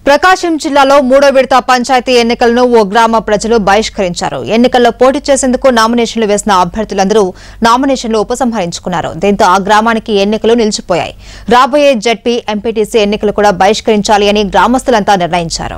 ప్రకాశం జిల్లాలో మూడో విడత పంచాయతీ ఎన్నికలను ఓ గ్రామ ప్రజలు బహిష్కరించారు ఎన్నికల్లో పోటీ చేసేందుకు నామినేషన్లు వేసిన అభ్యర్థులందరూ నామినేషన్లు ఉపసంహరించుకున్నారు దీంతో ఆ గ్రామానికి ఎన్నికలు నిలిచిపోయాయి రాబోయే జడ్పీ ఎంపీటీసీ ఎన్నికలు కూడా బహిష్కరించాలి అని గ్రామస్తులంతా నిర్ణయించారు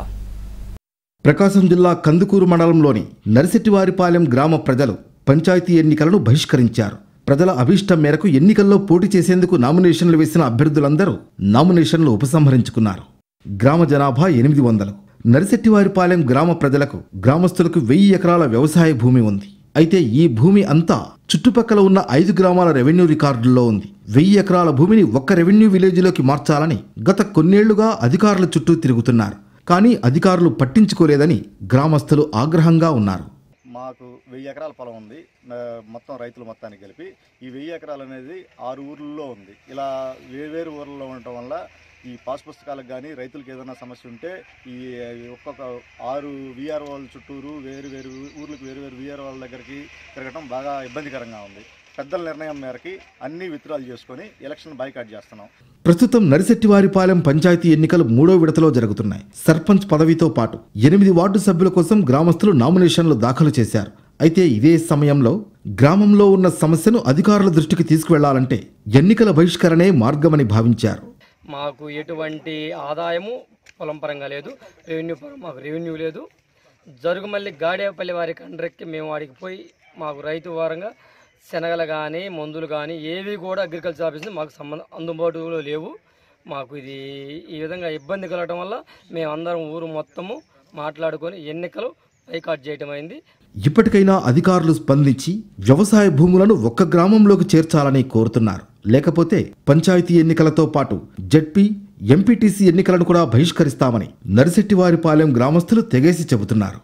ప్రకాశం జిల్లా కందుకూరు మండలంలోని నరిశెట్టివారిపాలెం గ్రామ ప్రజలు పంచాయతీ ఎన్నికలను బహిష్కరించారు ప్రజల అభీష్టం మేరకు ఎన్నికల్లో పోటీ చేసేందుకు నామినేషన్లు వేసిన అభ్యర్థులందరూ నామినేషన్లు ఉపసంహరించుకున్నారు గ్రామ జనాభా ఎనిమిది వందలు నరిశెట్టివారిపాలెం గ్రామ ప్రజలకు గ్రామస్తులకు వెయ్యి ఎకరాల వ్యవసాయ భూమి ఉంది అయితే ఈ భూమి అంతా చుట్టుపక్కల ఉన్న ఐదు గ్రామాల రెవెన్యూ రికార్డుల్లో ఉంది వెయ్యి ఎకరాల భూమిని ఒక్క రెవెన్యూ విలేజ్లోకి మార్చాలని గత కొన్నేళ్లుగా అధికారుల చుట్టూ తిరుగుతున్నారు కానీ అధికారులు పట్టించుకోలేదని గ్రామస్తులు ఆగ్రహంగా ఉన్నారు మాకు వెయ్యి ఎకరాల పొలం ఉంది నా- మొత్తం రైతులు మొత్తానికి కలిపి ఈ వెయ్యి ఎకరాలు అనేది ఆరు ఊర్లలో ఉంది ఇలా వేరు ఊర్లలో ఉండటం వల్ల ఈ పాస్ పుస్తకాలకు కానీ రైతులకు ఏదైనా సమస్య ఉంటే ఈ ఒక్కొక్క ఆరు విఆర్ఓల చుట్టూరు వేరు వేరు ఊర్లకు వేరు వేరు విఆర్ఓల దగ్గరికి తిరగడం బాగా ఇబ్బందికరంగా ఉంది పెద్దల నిర్ణయం మేరకి అన్ని విత్డ్రాలు చేసుకొని ఎలక్షన్ బైకాట్ చేస్తున్నాం ప్రస్తుతం నరిశెట్టివారిపాలెం పంచాయతీ ఎన్నికలు మూడో విడతలో జరుగుతున్నాయి సర్పంచ్ పదవితో పాటు ఎనిమిది వార్డు సభ్యుల కోసం గ్రామస్తులు నామినేషన్లు దాఖలు చేశారు అయితే ఇదే సమయంలో గ్రామంలో ఉన్న సమస్యను అధికారుల దృష్టికి తీసుకువెళ్లాలంటే ఎన్నికల బహిష్కరణే మార్గమని భావించారు మాకు ఎటువంటి ఆదాయము పొలం పరంగా లేదు రెవెన్యూ పరం మాకు రెవెన్యూ లేదు జరుగుమల్లి గాడేపల్లి వారి కండ్రెక్కి మేము వాడికి పోయి మాకు రైతు వారంగా శనగలు కానీ మందులు కానీ ఏవి కూడా అగ్రికల్చర్ ఆఫీస్ మాకు సంబంధం అందుబాటులో లేవు మాకు ఇది ఈ విధంగా ఇబ్బంది కలగడం వల్ల మేమందరం ఊరు మొత్తము మాట్లాడుకొని ఎన్నికలు బైకాట్ చేయటం అయింది ఇప్పటికైనా అధికారులు స్పందించి వ్యవసాయ భూములను ఒక్క గ్రామంలోకి చేర్చాలని కోరుతున్నారు లేకపోతే పంచాయతీ ఎన్నికలతో పాటు జడ్పీ ఎంపీటీసీ ఎన్నికలను కూడా బహిష్కరిస్తామని నరిశెట్టివారిపాలెం గ్రామస్తులు తెగేసి చెబుతున్నారు